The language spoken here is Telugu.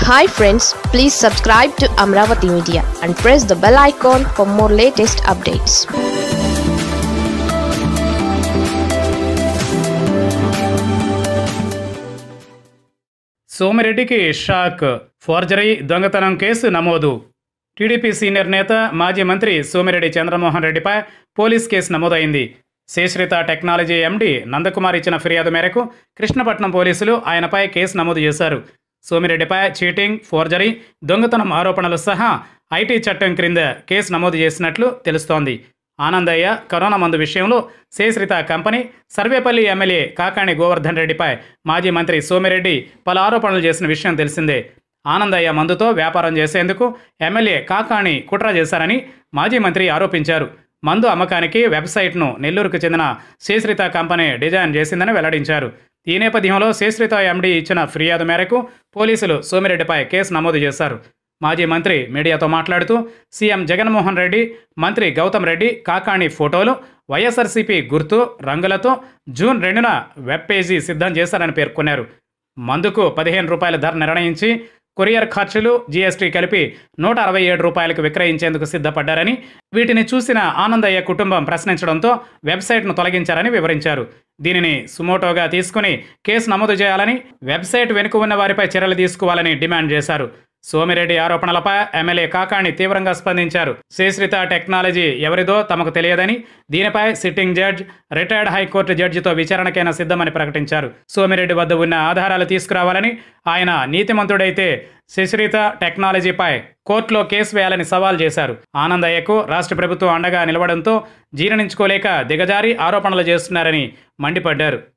hi friends please subscribe to Amaravati media and press the bell icon for more latest updates సోమిరెడ్డికి షాక్ ఫోర్జరీ దొంగతనం కేసు నమోదు టీడీపీ సీనియర్ నేత మాజీ మంత్రి సోమిరెడ్డి చంద్రమోహన్ రెడ్డిపై పోలీస్ కేసు నమోదైంది శేశ్రిత టెక్నాలజీ ఎండీ నందకుమార్ ఇచ్చిన ఫిర్యాదు మేరకు కృష్ణపట్నం పోలీసులు ఆయనపై కేసు నమోదు చేశారు సోమిరెడ్డిపై చీటింగ్ ఫోర్జరీ దొంగతనం ఆరోపణలు సహా ఐటీ చట్టం క్రింద కేసు నమోదు చేసినట్లు తెలుస్తోంది ఆనందయ్య కరోనా మందు విషయంలో శేశ్రిత కంపెనీ సర్వేపల్లి ఎమ్మెల్యే కాకాణి గోవర్ధన్ రెడ్డిపై మాజీ మంత్రి సోమిరెడ్డి పలు ఆరోపణలు చేసిన విషయం తెలిసిందే ఆనందయ్య మందుతో వ్యాపారం చేసేందుకు ఎమ్మెల్యే కాకాణి కుట్ర చేశారని మాజీ మంత్రి ఆరోపించారు మందు అమ్మకానికి వెబ్సైట్ను నెల్లూరుకు చెందిన శేశ్రిత కంపెనీ డిజైన్ చేసిందని వెల్లడించారు ఈ నేపథ్యంలో శేశ్రిత ఎండీ ఇచ్చిన ఫిర్యాదు మేరకు పోలీసులు సోమిరెడ్డిపై కేసు నమోదు చేశారు మాజీ మంత్రి మీడియాతో మాట్లాడుతూ సీఎం జగన్మోహన్ రెడ్డి మంత్రి గౌతమ్ రెడ్డి కాకాణి ఫోటోలు వైఎస్ఆర్సీపీ గుర్తు రంగులతో జూన్ రెండున వెబ్ పేజీ సిద్ధం చేశారని పేర్కొన్నారు మందుకు పదిహేను రూపాయల ధర నిర్ణయించి కొరియర్ ఖర్చులు జీఎస్టీ కలిపి నూట అరవై ఏడు రూపాయలకు విక్రయించేందుకు సిద్ధపడ్డారని వీటిని చూసిన ఆనందయ్య కుటుంబం ప్రశ్నించడంతో వెబ్సైట్ను తొలగించారని వివరించారు దీనిని సుమోటోగా తీసుకుని కేసు నమోదు చేయాలని వెబ్సైట్ వెనుక ఉన్న వారిపై చర్యలు తీసుకోవాలని డిమాండ్ చేశారు సోమిరెడ్డి ఆరోపణలపై ఎమ్మెల్యే కాకాణి తీవ్రంగా స్పందించారు శ్రీశ్రిత టెక్నాలజీ ఎవరిదో తమకు తెలియదని దీనిపై సిట్టింగ్ జడ్జ్ రిటైర్డ్ హైకోర్టు జడ్జితో విచారణకైనా సిద్ధమని ప్రకటించారు సోమిరెడ్డి వద్ద ఉన్న ఆధారాలు తీసుకురావాలని ఆయన నీతిమంతుడైతే శశిరిత టెక్నాలజీపై కోర్టులో కేసు వేయాలని సవాల్ చేశారు ఆనందయ్యకు రాష్ట్ర ప్రభుత్వం అండగా నిలవడంతో జీర్ణించుకోలేక దిగజారి ఆరోపణలు చేస్తున్నారని మండిపడ్డారు